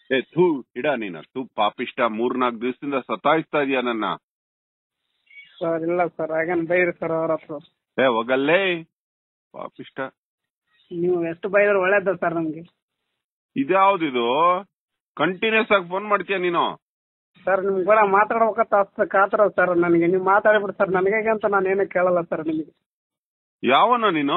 ಏ ಥೂ ಇಡ ನೀನ ಥೂ ಪಾಪಿಷ್ಟ ಮೂರ್ನಾಲ್ಕು ದಿವಸದಿಂದ ಸತಾಯಿಸ್ತಾ ಇದೀಯ ನನ್ನ ಸರ್ ಇಲ್ಲ ಸರ್ ಹಾಗೇನು ಬೈರಿ ಸರ್ ಅವ್ರ ಹತ್ರ ಏ ಹೋಗಲ್ಲೇ ಪಾಪಿಷ್ಟ ನೀವು ಎಷ್ಟು ಬೈದ್ರೆ ಒಳ್ಳೇದು ಸರ್ ನಮ್ಗೆ ಇದ್ಯಾವ್ದಿದು ಕಂಟಿನ್ಯೂಸ್ ಆಗಿ ಫೋನ್ ಮಾಡ್ತೀಯ ನೀನು ಸರ್ ನಿಮ್ ಕೂಡ ಮಾತಾಡ್ಬೇಕಂತ ಅಷ್ಟು ಕಾತರ ಸರ್ ನನಗೆ ನೀವು ಮಾತಾಡ್ಬಿಡಿ ಸರ್ ನನಗೆ ಅಂತ ನಾನು ಏನು ಕೇಳಲ್ಲ ಸರ್ ನಿಮಗೆ ಯಾವನ ನೀನು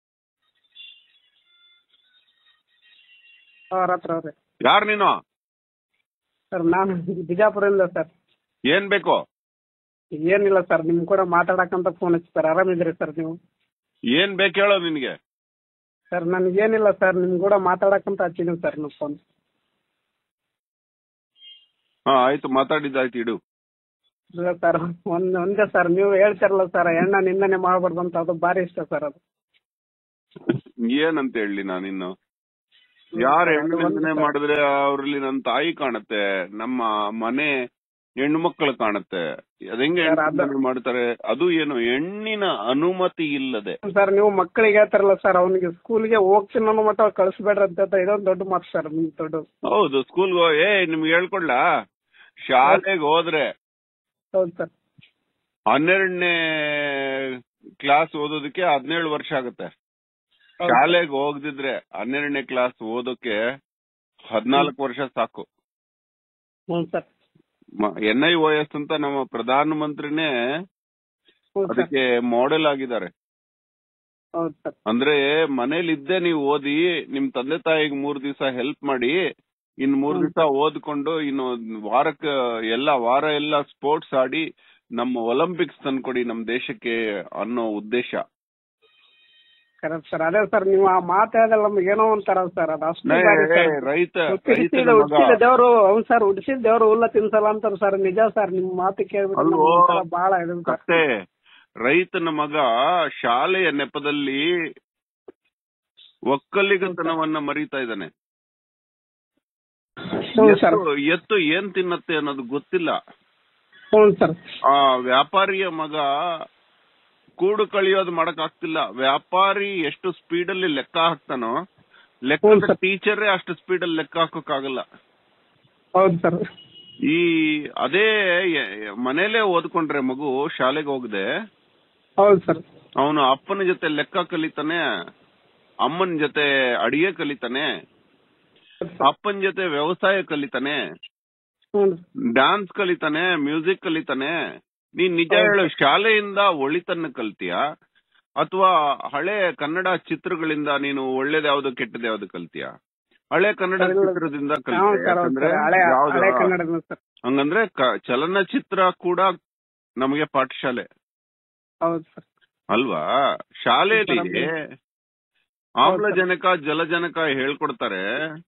ಅವ್ರ ಹತ್ರ ಅವ್ರೆ ಯಾರ್ ನೀನು ಸರ್ ನಾನು ಬಿಜಾಪುರದಿಂದ ಸರ್ ಏನ್ ಬೇಕು ಏನಿಲ್ಲ ಸರ್ ನಿಮ್ ಕೂಡ ಮಾತಾಡಕ್ಕಂತ ಫೋನ್ ಹಚ್ಚಿ ಸರ್ ಆರಾಮಿದ್ರಿ ಸರ್ ನೀವು ಏನ್ ಬೇಕು ಹೇಳೋ ನಿನ್ಗೆ ಸರ್ ನನಗೇನಿಲ್ಲ ಸರ್ ನಿಮ್ ಕೂಡ ಮಾತಾಡಕ್ಕಂತ ಹಚ್ಚಿದೀನಿ ಸರ್ ನೀವು ಫೋನ್ ಹಾ ಆಯ್ತು ಮಾತಾಡಿದ್ದಾಯ್ತು ಇಡು ಇಲ್ಲ ಸರ್ ಒಂದ್ ಒಂದೇ ಸರ್ ನೀವು ಹೇಳ್ತಿರಲ್ಲ ಸರ್ ಹೆಣ್ಣ ನಿಂದನೆ ಮಾಡ್ಬಾರ್ದು ಅಂತ ಅದು ಭಾರಿ ಇಷ್ಟ ಸರ್ ಅದು ಏನಂತ ಹೇಳಿ ನಾನಿನ್ನು ಯಾರು ಹೆಣ್ಣು ನಿಂದನೆ ಮಾಡಿದ್ರೆ ಅವ್ರಲ್ಲಿ ನನ್ನ ತಾಯಿ ಕಾಣುತ್ತೆ ನಮ್ಮ ಮನೆ ಹೆಣ್ಣು ಮಕ್ಕಳು ಕಾಣುತ್ತೆ ಅದಂಗೆ ಸರ್, ಅದು- ಹೆಣ್ಣು ಮಾಡ್ತಾರೆ ಅದು ಏನು ಹೆಣ್ಣಿನ ಅನುಮತಿ ಇಲ್ಲದೆ ಸರ್ ನೀವು ಮಕ್ಕಳಿಗೆ ಹೇಳ್ತಾರಲ್ಲ ಸರ್ ಅವನಿಗೆ ಸ್ಕೂಲ್ಗೆ ಹೋಗ್ತೀನಿ ಅನ್ನೋ ಮಟ್ಟ ಕಳಿಸ್ಬೇಡ್ರಿ ಅಂತ ಇದೊಂದು ದೊಡ್ಡ ಮಾತು ಸರ್ ನಿಮ್ ದೊಡ್ಡ ಹೌದು ಸ್ಕೂಲ್ಗೆ ಏ ನಿಮ್ಗೆ ಹೇಳ್ಕೊಳ್ಳ ಶಾಲೆಗೆ ಹೋದ್ರೆ ಹೌದು ಸರ್ ಹನ್ನೆರಡನೇ ಕ್ಲಾಸ್ ಓದೋದಕ್ಕೆ ಹದಿನೇಳು ವರ್ಷ ಆಗುತ್ತೆ ಹೌದು. ಶಾಲೆಗೆ ಹೋಗದಿದ್ರೆ ಹನ್ನೆರಡನೇ ಕ್ಲಾಸ್ ಓದೋಕೆ ಹದಿನಾಲ್ಕು ವರ್ಷ ಸಾಕು ಹ್ಞೂ sir N I O S ಅಂತ ನಮ್ಮ ಪ್ರಧಾನ ಮಂತ್ರಿನೇ ಹ್ಞೂ ಸರ್ ಅದಕ್ಕೆ ಮಾಡೆಲ್ ಆಗಿದ್ದಾರೆ ಹೌದು ಸರ್ ಅಂದ್ರೆ ಮನೇಲಿ ಇದ್ದೇ ನೀವು ಓದಿ ನಿಮ್ ತಂದೆ ತಾಯಿಗೆ ಮೂರ್ ದಿವಸ ಹೆಲ್ಪ್ ಮಾಡಿ ಇನ್ ಮೂರ್ ಹ್ಮ್. ದಿವಸ ಓದ್ಕೊಂಡು ಇನ್ನು ವಾರಕ್ಕೆ ಎಲ್ಲ ವಾರ ಎಲ್ಲ ಸ್ಪೋರ್ಟ್ಸ್ ಆಡಿ ನಮ್ಮ ಒಲಿಂಪಿಕ್ಸ್ ತಂದ್ಕೊಡಿ ನಮ್ ದೇಶಕ್ಕೆ ಅನ್ನೋ ಉದ್ದೇಶ ಕರೆಕ್ಟ್ ಸರ್ ಅದೇ ಸರ್ ನೀವು ಆ ಮಾತು ಹೇಳಿದ್ರೆ ನಮ್ಗೆ ಏನೋ ಒಂಥರ ಸರ್ ಅದು ಅಷ್ಟು ನೇ, ಭಾರಿ ಏ, ಸರ್. ರೈತ ಹುಟ್ಟಿಸಿದ ರೈತನ ಮಗ ಹುಟ್ಟಿಸಿದ ದೇವರು ಅವ್ನು ಸರ್ ಹುಟ್ಟಿಸಿದ ದೇವರು ಹುಲ್ಲ ತಿನ್ಸಲ್ಲ ಅಂತಾರ ಸರ್ ನಿಜ ಸರ್ ನಿಮ್ ಮಾತು ಕೇಳ್ಬಿಟ್ಟು ನಮ್ಗೆ ಅಲ್ವೋ? ಒಂಥರ ಬಹಳ ಇದು ಸರ್ ಕತ್ತೆ ರೈತನ ಮಗ ಶಾಲೆಯ ನೆಪದಲ್ಲಿ ಒಕ್ಕಲಿಗತನವನ್ನ ಮರೀತಾ ಇದ್ದಾನೆ ಹ್ಞೂ ಸರ್ ಎತ್ತು ಎತ್ತು ಏನ್ ತಿನ್ನತ್ತೆ ಅನ್ನೋದು ಗೊತ್ತಿಲ್ಲ ಹ್ಞೂ ಸರ್ ಆ ವ್ಯಾಪಾರಿಯ ಮಗ ಕೂಡು ಕಳಿಯೋದು ಮಾಡಕ್ ಆಗ್ತಿಲ್ಲ ವ್ಯಾಪಾರಿ ಎಷ್ಟು ಸ್ಪೀಡ್ ಅಲ್ಲಿ ಲೆಕ್ಕ ಹಾಕ್ತಾನೋ ಲೆಕ್ಕದ ಹ್ಞೂ ಸರ್. ಟೀಚರೇ ಅಷ್ಟು ಸ್ಪೀಡ್ ಅಲ್ಲಿ ಲೆಕ್ಕ ಹಾಕೋಕ್ಕಾಗಲ್ಲ ಹೌದು ಸರ್ ಈ ಅದೇ ಎ- ಮನೇಲೆ ಓದ್ಕೊಂಡ್ರೆ ಮಗು ಶಾಲೆಗೆ ಹೋಗದೆ ಹೌದು ಸರ್ ಅವನು ಅಪ್ಪನ ಜೊತೆ ಲೆಕ್ಕ ಕಲಿತಾನೆ ಅಮ್ಮನ ಜೊತೆ ಅಡಿಗೆ ಕಲಿತಾನೆ ಅಪ್ಪನ ಜೊತೆ ವ್ಯವಸಾಯ ಕಲಿತಾನೆ ಹ್ಞೂ ಡ್ಯಾನ್ಸ್ ಕಲಿತಾನೆ ಮ್ಯೂಸಿಕ್ ಕಲಿತಾನೆ ನೀನ್ ನಿಜ ಹೌದು. ಹೇಳು ಶಾಲೆಯಿಂದ ಒಳಿತನ್ನ ಕಲ್ತೀಯ ಅಥವಾ ಹಳೆ ಕನ್ನಡ ಚಿತ್ರಗಳಿಂದ ನೀನು ಒಳ್ಳೇದ್ ಯಾವ್ದು ಕೆಟ್ಟದ್ ಯಾವ್ದು ಕಲ್ತೀಯ ಹಳೆ ಕನ್ನಡ ಸರ್, ಇಲ್ಲ. ಚಿತ್ರದಿಂದ ಹೌದು ಕಲ್ತೀಯ ಸರ್ ಹೌದು ಯಾಕಂದ್ರೆ ಸರ್ ಹಳೆ ಯಾವ್ದು- ಹಳೆ ಕನ್ನಡದ ಸರ್ ಹಂಗಂದ್ರೆ ಕ- ಚಲನಚಿತ್ರ ಕೂಡ ನಮಗೆ ಪಾಠಶಾಲೆ ಹೌದು ಸರ್ ಅಲ್ವಾ ಶಾಲೆಯಲ್ಲಿ ಹೌದು ಆಮ್ಲಜನಕ ಜಲಜನಕ ಹೇಳ್ಕೊಡ್ತಾರೆ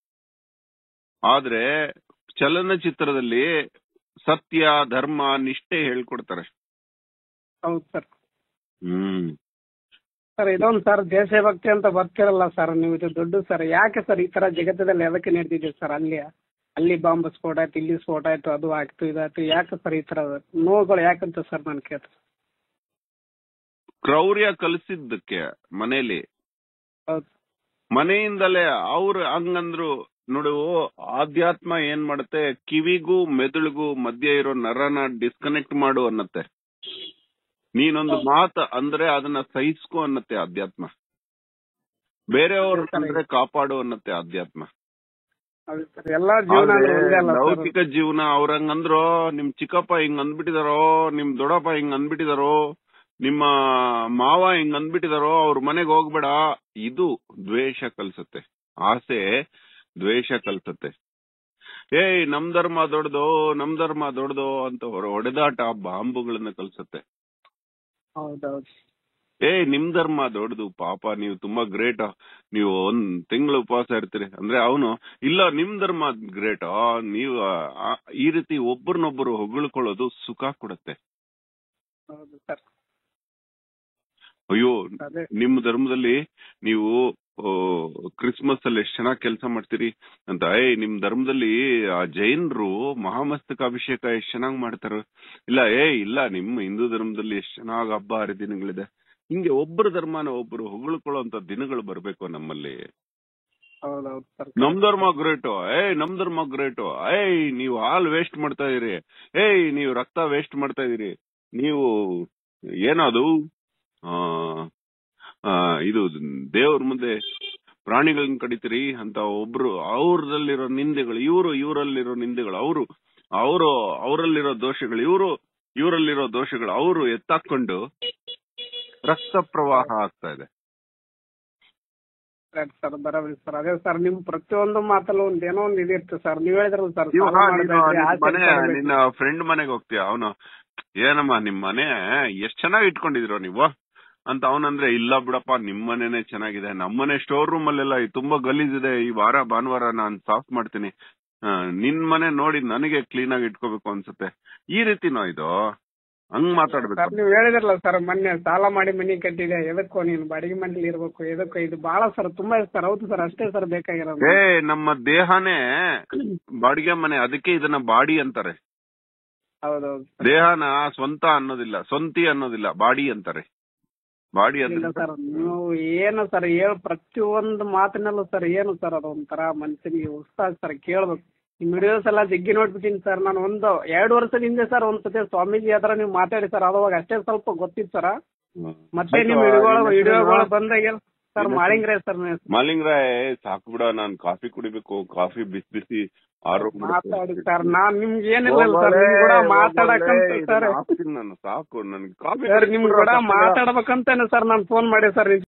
ಆದ್ರೆ ಚಲನಚಿತ್ರದಲ್ಲಿ ಸತ್ಯ ಧರ್ಮ ನಿಷ್ಠೆ ಹೇಳ್ಕೊಡ್ತಾರೆ ಹೌದು ಸರ್ ಹ್ಮ್ ಸರ್ ಇದೊಂದು ಸರ್ ದೇಶಭಕ್ತಿ ಅಂತ ಬರ್ತಿರಲ್ಲ ಸರ್ ನೀವು ಇದು ದೊಡ್ಡ ಸರ್ ಯಾಕೆ ಸರ್ ಈ ತರ ಜಗತ್ತದಲ್ಲಿ ಎದಕ್ಕೆ ನಡೆದಿದೆ ಸರ್ ಅಲ್ಲಿ ಅಲ್ಲಿ ಬಾಂಬ್ ಸ್ಫೋಟ ಆಯ್ತು ಇಲ್ಲಿ ಸ್ಫೋಟ ಆಯ್ತು ಅದು ಆಯ್ತು ಇದಾಯ್ತು ಯಾಕೆ ಸರ್ ಈ ತರ ನೋವುಗಳು ಯಾಕಂತ ಸರ್ ನಾನು ಕೇಳ್ತೀನಿ ಕ್ರೌರ್ಯ ಕಲಿಸಿದ್ದಕ್ಕೆ ಮನೇಲಿ ಹೌದು ಮನೆಯಿಂದಲೇ ಅವ್ರು ಹಂಗಂದ್ರು ನೋಡು ಆಧ್ಯಾತ್ಮ ಏನ್ ಮಾಡುತ್ತೆ ಕಿವಿಗೂ ಮೆದುಳಿಗೂ ಮಧ್ಯೆ ಇರೋ ನರನ ಡಿಸ್ಕನೆಕ್ಟ್ ಮಾಡು ಅನ್ನತ್ತೆ ನೀನೊಂದು ಮಾತು ಅಂದ್ರೆ ಅದನ್ನ ಸಹಿಸ್ಕೊ ಅನ್ನತ್ತೆ ಆಧ್ಯಾತ್ಮ ಬೇರೆಯವ್ರ ಅಂದ್ರೆ ಕಾಪಾಡು ಅನ್ನತ್ತೆ ಆಧ್ಯಾತ್ಮ ಹೌದು ಸರ್ ಎಲ್ಲಾ ಜೀವನ ಆದ್ರೆ ಅಂದ್ರೆ ಒಂದೇ ಅಲ್ಲ ಸರ್ ಲೌಕಿಕ ಜೀವನ ಅವ್ರ ಹಂಗಂದ್ರು ನಿಮ್ ಚಿಕ್ಕಪ್ಪ ಹಿಂಗ್ ಅಂದ್ಬಿಟ್ಟಿದಾರೋ ನಿಮ್ ದೊಡ್ಡಪ್ಪ ಹಿಂಗ್ ಅಂದ್ಬಿಟ್ಟಿದಾರೋ ನಿಮ್ಮ ಮಾವ ಹಿಂಗ್ ಅಂದ್ಬಿಟ್ಟಿದಾರೋ ಅವ್ರ ಮನೆಗ್ ಹೋಗ್ಬೇಡ ಇದು ದ್ವೇಷ ಕಲ್ಸತ್ತೆ ಆಸೆ ದ್ವೇಷ ಕಲ್ಸತ್ತೆ ಏಯ್ ನಮ್ ಧರ್ಮ ದೊಡ್ಡದು ನಮ್ ಧರ್ಮ ದೊಡ್ಡದು ಅಂತ ಹೊರ- ಹೊಡೆದಾಟ ಬಾಂಬುಗಳನ್ನ ಕಲ್ಸತ್ತೆ ಹೌದೌದು ಏಯ್ ನಿಮ್ ಧರ್ಮ ದೊಡ್ಡದು ಪಾಪ ನೀವು ತುಂಬಾ ಗ್ರೇಟ್ ನೀವು ಒಂದ್ ತಿಂಗಳು ಉಪವಾಸ ಇರ್ತೀರಿ ಅಂದ್ರೆ ಅವನು ಇಲ್ಲ ನಿಮ್ ಧರ್ಮ ಗ್ರೇಟ್ ನೀವು ಆ, ಈ ರೀತಿ ಒಬ್ಬರನ್ನೊಬ್ಬರು ಹೊಗಳ್ಕೊಳ್ಳೋದು ಸುಖ ಕೊಡುತ್ತೆ ಹೌದು ಸರ್ ಅಯ್ಯೋ ಅದೇ ನಿಮ್ಮ ಧರ್ಮದಲ್ಲಿ ನೀವು ಕ್ರಿಸ್ಮಸ್ ಅಲ್ಲಿ ಎಷ್ಟ್ ಚೆನ್ನಾಗಿ ಕೆಲಸ ಮಾಡ್ತೀರಿ ಅಂತ ಏಯ್ ನಿಮ್ ಧರ್ಮದಲ್ಲಿ ಆ ಜೈನರು ಮಹಾಮಸ್ತಕಾಭಿಷೇಕ ಎಷ್ಟ್ ಚೆನ್ನಾಗ್ ಮಾಡ್ತಾರ ಇಲ್ಲ ಏ ಇಲ್ಲ ನಿಮ್ಮ ಹಿಂದೂ ಧರ್ಮದಲ್ಲಿ ಎಷ್ಟ್ ಚೆನ್ನಾಗ್ ಹಬ್ಬ ಹರಿದಿನಗಳಿದೆ ಹಿಂಗೆ ಒಬ್ಬರ ಧರ್ಮನ ಒಬ್ರು ಹೊಗಳ್ಕೊಳ್ಳೋ ದಿನಗಳು ಬರ್ಬೇಕು ನಮ್ಮಲ್ಲಿ ಹೌದೌದು ಸರ್ ನಮ್ ಧರ್ಮ ಗ್ರೇಟು ಏಯ್ ನಮ್ ಧರ್ಮ ಗ್ರೇಟು ಏಯ್ ನೀವು ಹಾಲ್ ವೇಸ್ಟ್ ಮಾಡ್ತಾ ಇದೀರಿ ಏಯ್ ನೀವು ರಕ್ತ ವೇಸ್ಟ್ ಮಾಡ್ತಾ ಇದೀರಿ ನೀವು ಏನದು ಆ, ಆ, ಇದು ದೇವ್ರ ಮುಂದೆ ಪ್ರಾಣಿಗಳನ್ನ ಕಡಿತೀರಿ ಅಂತ ಒಬ್ರು ಅವ್ರದಲ್ಲಿರೋ ನಿಂದೆಗಳು ಇವರು ಇವರಲ್ಲಿರೋ ನಿಂದೆಗಳು ಅವರು ಅವರು ಅವರಲ್ಲಿರೋ ದೋಷಗಳು ಇವರು ಇವರಲ್ಲಿರೋ ದೋಷಗಳು ಅವರು ಎತ್ತಾಕೊಂಡು ರಕ್ತ ಪ್ರವಾಹ ಆಗ್ತಾ ಇದೆ ಕರೆಕ್ಟ್ ಸರ್ ಬರೋಬರಿ ಸರ್ ಅದೇ ಸರ್ ನಿಮ್ ಪ್ರತಿಯೊಂದು ಮಾತಲ್ಲೂ ಒಂದ್ ಏನೋ ಒಂದ್ ಇದಿರ್ತದೆ ಸರ್ ನೀವ್ ಹೇಳಿದ್ರಲ್ಲ ಸರ್ ಇವಾಗ ಸಾಲ ನೀನು ಮಾಡಬೇಡ್ರಿ, ನಿನ್ ಆಸೆ ಮನೆ ಪಡ್ಬೇಡ್ರಿ. ನಿನ್ನ ಫ್ರೆಂಡ್ ಮನೆಗೆ ಹೋಗ್ತೀಯ ಅವನು ಏನಮ್ಮ ನಿಮ್ ಮನೆ ಎಷ್ಟ್ ಚೆನ್ನಾಗಿ ಇಟ್ಕೊಂಡಿದಿರೋ ನೀವು ಅಂತ ಅವನಂದ್ರೆ ಇಲ್ಲ ಬಿಡಪ್ಪ ನಿಮ್ ಮನೆನೇ ಚೆನ್ನಾಗಿದೆ ನಮ್ಮನೆ ಸ್ಟೋರ್ ರೂಮ್ ಅಲ್ಲೆಲ್ಲ ಈ ತುಂಬಾ ಗಲೀಜಿದೆ ಈ ವಾರ ಭಾನುವಾರ ನಾನ್ ಸಾಫ್ ಮಾಡ್ತೀನಿ ಆ, ನಿನ್ ಮನೆ ನೋಡಿ ನನಗೆ ಕ್ಲೀನ್ ಆಗಿ ಇಟ್ಕೋಬೇಕು ಅನ್ಸುತ್ತೆ ಈ ರೀತಿನೋ ಇದು ಹಂಗ್ ಮಾತಾಡ್ಬೇಕು ಸರ್ ನೀವ್ ಹೇಳಿದ್ರಲ್ಲ ಸರ್ ಮೊನ್ನೆ ಸಾಲ ಮಾಡಿ ಮನಿ ಕಟ್ಟಿದೆ ಎದಕ್ಕೋ ನೀನು ಬಾಡಿಗೆ ಮನೇಲಿ ಇರ್ಬೇಕು ಎದಕ್ಕೋ ಇದು ಬಹಳ ಸರ್ ತುಂಬಾ ಇದೆ ಸರ್ ಹೌದು ಸರ್ ಅಷ್ಟೇ ಸರ್ ಬೇಕಾಗಿರೋದು ಏ ನಮ್ಮ ದೇಹನೇ ಬಾಡಿಗೆ ಮನೆ ಅದಕ್ಕೆ ಇದನ್ನ ಬಾಡಿ ಅಂತಾರೆ ಹೌದೌದು ದೇಹನ ಸ್ವಂತ ಅನ್ನೋದಿಲ್ಲ ಸ್ವಂತಿ ಅನ್ನೋದಿಲ್ಲ ಬಾಡಿ ಅಂತಾರೆ ಬಾಡಿ ಇಲ್ಲ ಅಂದ್ರೆ ಸರ್ ನೀವು ಏನು ಸರ್ ಹೇಳ ಪ್ರತಿಯೊಂದು ಮಾತಿನಲ್ಲೂ ಸರ್ ಏನು ಸರ್ ಅದು ಒಂಥರ ಮನ್ಸಿಗೆ ಉತ್ಸಾಹ ಸರ್ ಕೇಳ್ಬೇಕು ನಿಮ್ ವಿಡಿಯೋಸ್ ಎಲ್ಲ ಜಗ್ಗಿ ನೋಡ್ಬಿಟ್ಟಿನಿ ಸರ್ ನಾನು ಒಂದು ಎರಡು ವರ್ಷದ ಹಿಂದೆ ಸರ್ ಒಂದ್ ಸತಿ ಸ್ವಾಮೀಜಿ ಹತ್ರ ನೀವು ಮಾತಾಡಿ ಸರ್ ಅವಾಗ ಅಷ್ಟೇ ಸ್ವಲ್ಪ ಗೊತ್ತಿತ್ತು ಸರ್ ಮತ್ತೆ ನಿಮ್ ವಿಡಿಯೋಗಳು ವಿಡಿಯೋಗಳು ಬಂದಾಗ ಸರ್ ಮಾಳಿಂಗ್ರೆ ಸರ್ ಮಾಲಿಂಗ್ರಾಯ್ ಸಾಕು ಬಿಡ ನಾನ್ ಕಾಫಿ ಕುಡಿಬೇಕು ಕಾಫಿ ಬಿಸಿ ಬಿಸಿ ಆರೋಗ್ಯ ಮಾತಾಡಿ ಸರ್ ನಾನ್ ನಿಮ್ಗೆ ಏನಿಲ್ಲ ಸರ್ ನಿಮ್ ಕೂಡ ಮಾತಾಡಕಂತ ಸರ್ ನಾನು ಸಾಕು ನನ್ಗೆ ಕಾಫಿ ಸರ್ ನಿಮ್ ಕೂಡ ಮಾತಾಡ್ಬೇಕಂತಾನೆ ಸರ್ ನಾನು ಫೋನ್ ಮಾಡಿ ಸರ್